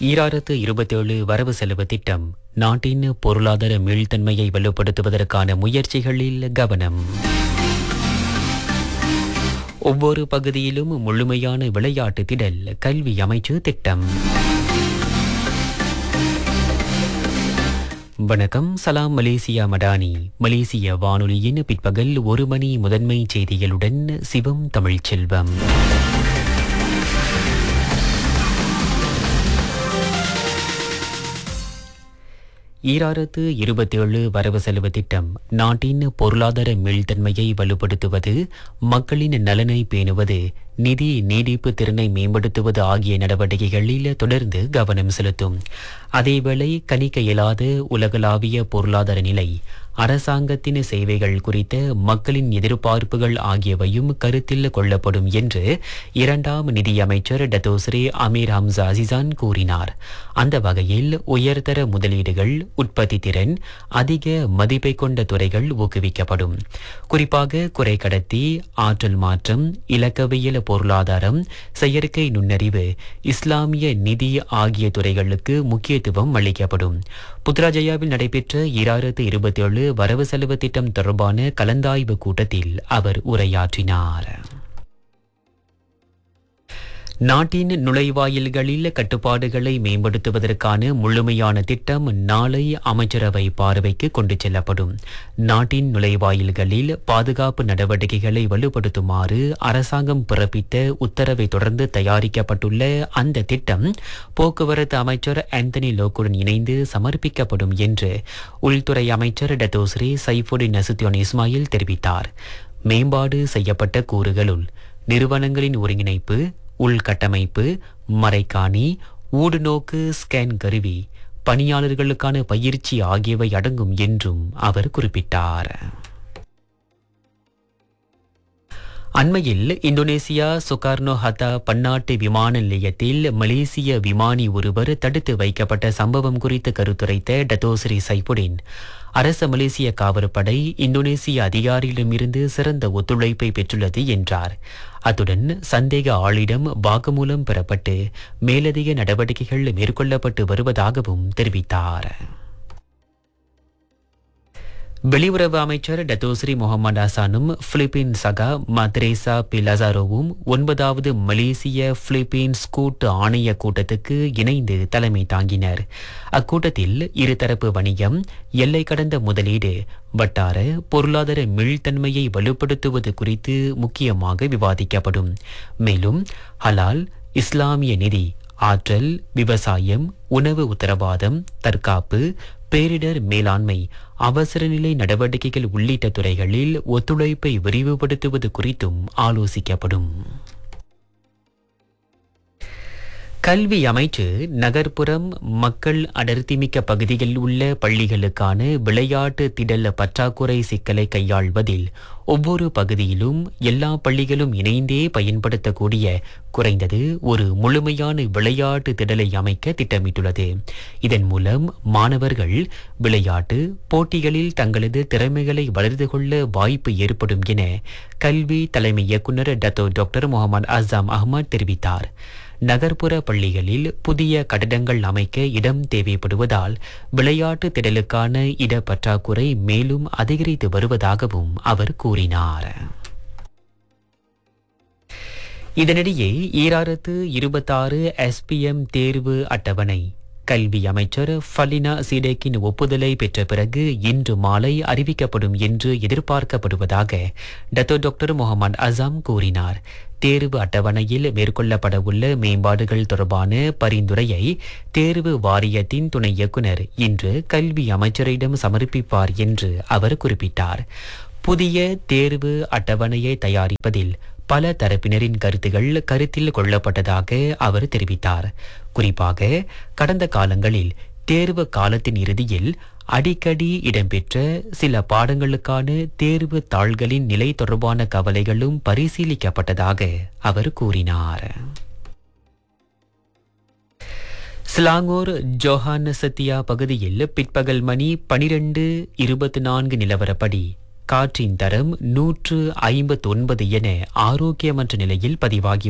ஈராயிரத்து இருபத்தேழு வரவு செலவு திட்டம் நாட்டின் பொருளாதார மீள்தன்மையை வலுப்படுத்துவதற்கான முயற்சிகளில் கவனம் ஒவ்வொரு பகுதியிலும் முழுமையான விளையாட்டு திடல் கல்வி அமைச்சு திட்டம் வணக்கம் சலாம் மலேசியா மடானி மலேசிய வானொலியின் பிற்பகல் ஒரு மணி முதன்மை செய்திகளுடன் சிவம் தமிழ்ச்செல்வம் ஈராயிரத்து இருபத்தேழு வரவு செலவு திட்டம் நாட்டின் பொருளாதார மீள்தன்மையை வலுப்படுத்துவது மக்களின் நலனை பேணுவது நிதி நீடிப்பு திறனை மேம்படுத்துவது ஆகிய நடவடிக்கைகளில் தொடர்ந்து கவனம் செலுத்தும் அதேவேளை கணிக்க இயலாத உலகளாவிய பொருளாதார நிலை அரசாங்கத்தின் சேவைகள் குறித்த மக்களின் எதிர்பார்ப்புகள் ஆகியவையும் கருத்தில் கொள்ளப்படும் என்று இரண்டாம் நிதியமைச்சர் டத்தோஸ்ரே அமீர் ஹம்சா அசிசான் கூறினார் அந்த வகையில் உயர்தர முதலீடுகள் உற்பத்தி திறன் அதிக மதிப்பை கொண்ட துறைகள் ஊக்குவிக்கப்படும் குறிப்பாக குறை கடத்தி ஆற்றல் மாற்றம் இலக்கவியல் பொருளாதாரம் செயற்கை நுண்ணறிவு இஸ்லாமிய நிதி ஆகிய துறைகளுக்கு முக்கியத்துவம் அளிக்கப்படும் புத்ராஜயாவில் நடைபெற்ற ஈராயிரத்து இருபத்தி ஏழு வரவு செலவு திட்டம் தொடர்பான கலந்தாய்வு கூட்டத்தில் அவர் உரையாற்றினார் நாட்டின் நுழைவாயில்களில் கட்டுப்பாடுகளை மேம்படுத்துவதற்கான முழுமையான திட்டம் நாளை அமைச்சரவை பார்வைக்கு கொண்டு செல்லப்படும் நாட்டின் நுழைவாயில்களில் பாதுகாப்பு நடவடிக்கைகளை வலுப்படுத்துமாறு அரசாங்கம் பிறப்பித்த உத்தரவை தொடர்ந்து தயாரிக்கப்பட்டுள்ள அந்த திட்டம் போக்குவரத்து அமைச்சர் ஆந்தனி லோக்குடன் இணைந்து சமர்ப்பிக்கப்படும் என்று உள்துறை அமைச்சர் டத்தோஸ்ரீ சைஃபுடின் நசுத்தியோன் இஸ்மாயில் தெரிவித்தார் மேம்பாடு செய்யப்பட்ட கூறுகளுள் நிறுவனங்களின் ஒருங்கிணைப்பு உள்கட்டமைப்பு மறைக்காணி ஊடுநோக்கு ஸ்கேன் கருவி பணியாளர்களுக்கான பயிற்சி ஆகியவை அடங்கும் என்றும் அவர் குறிப்பிட்டார் அண்மையில் இந்தோனேசியா சுகார்னோ ஹத்தா பன்னாட்டு விமான நிலையத்தில் மலேசிய விமானி ஒருவர் தடுத்து வைக்கப்பட்ட சம்பவம் குறித்து கருத்துரைத்த டத்தோஸ்ரீ சைபுடின் அரச மலேசிய காவற்படை இந்தோனேசிய அதிகாரியிடமிருந்து சிறந்த ஒத்துழைப்பை பெற்றுள்ளது என்றார் அத்துடன் சந்தேக ஆளிடம் வாக்குமூலம் பெறப்பட்டு மேலதிக நடவடிக்கைகள் மேற்கொள்ளப்பட்டு வருவதாகவும் தெரிவித்தார் வெளியுறவு அமைச்சர் டத்தோஸ்ரீ முகமது ஹசானும் பிலிப்பீன் சகா மத்ரேசா பிலசாரோவும் ஒன்பதாவது மலேசிய பிலிப்பீன்ஸ் கூட்டு ஆணைய கூட்டத்துக்கு இணைந்து தலைமை தாங்கினர் அக்கூட்டத்தில் இருதரப்பு வணிகம் எல்லை கடந்த முதலீடு வட்டார பொருளாதார மீள்தன்மையை வலுப்படுத்துவது குறித்து முக்கியமாக விவாதிக்கப்படும் மேலும் ஹலால் இஸ்லாமிய நிதி ஆற்றல் விவசாயம் உணவு உத்தரவாதம் தற்காப்பு பேரிடர் மேலாண்மை அவசரநிலை நடவடிக்கைகள் உள்ளிட்ட துறைகளில் ஒத்துழைப்பை விரிவுபடுத்துவது குறித்தும் ஆலோசிக்கப்படும் கல்வி அமைச்சு நகர்ப்புறம் மக்கள் அடர்த்திமிக்க பகுதிகளில் உள்ள பள்ளிகளுக்கான விளையாட்டு திடல் பற்றாக்குறை சிக்கலை கையாள்வதில் ஒவ்வொரு பகுதியிலும் எல்லா பள்ளிகளும் இணைந்தே பயன்படுத்தக்கூடிய குறைந்தது ஒரு முழுமையான விளையாட்டு திடலை அமைக்க திட்டமிட்டுள்ளது இதன் மூலம் மாணவர்கள் விளையாட்டு போட்டிகளில் தங்களது திறமைகளை வளர்த்து கொள்ள வாய்ப்பு ஏற்படும் என கல்வி தலைமை இயக்குநர் Dato doctor Mohamed Azam Ahmad தெரிவித்தார் நகர்ப்புற பள்ளிகளில் புதிய கட்டடங்கள் அமைக்க இடம் தேவைப்படுவதால் விளையாட்டு திடலுக்கான இட பற்றாக்குறை மேலும் அதிகரித்து வருவதாகவும் அவர் கூறினார் இதனிடையே ஈராயிரத்து இருபத்தாறு எஸ்பிஎம் தேர்வு அட்டவணை கல்வி அமைச்சர் ஃபலினா சீடேக்கின் ஒப்புதலை பெற்ற பிறகு இன்று மாலை அறிவிக்கப்படும் என்று எதிர்பார்க்கப்படுவதாக டத்தோ டாக்டர் முகமது அசாம் கூறினார் தேர்வு அட்டவணையில் மேற்கொள்ளப்படவுள்ள மேம்பாடுகள் தொடர்பான பரிந்துரையை தேர்வு வாரியத்தின் துணை இயக்குனர் இன்று கல்வி அமைச்சரிடம் சமர்ப்பிப்பார் என்று அவர் குறிப்பிட்டார் புதிய தேர்வு அட்டவணையை தயாரிப்பதில் பல தரப்பினரின் கருத்துகள் கருத்தில் கொள்ளப்பட்டதாக அவர் தெரிவித்தார் குறிப்பாக கடந்த காலங்களில் தேர்வு காலத்தின் இறுதியில் அடிக்கடி இடம்பெற்ற சில பாடங்களுக்கான தேர்வு தாள்களின் நிலை தொடர்பான கவலைகளும் பரிசீலிக்கப்பட்டதாக அவர் கூறினார் ஸ்லாங்கூர் ஜோஹான் சத்தியா பகுதியில் பிற்பகல் மணி பனிரெண்டு இருபத்தி நான்கு நிலவரப்படி காற்றின் தரம் நூற்று ஐம்பத்தொன்பது என ஆரோக்கியமற்ற நிலையில் பதிவாகி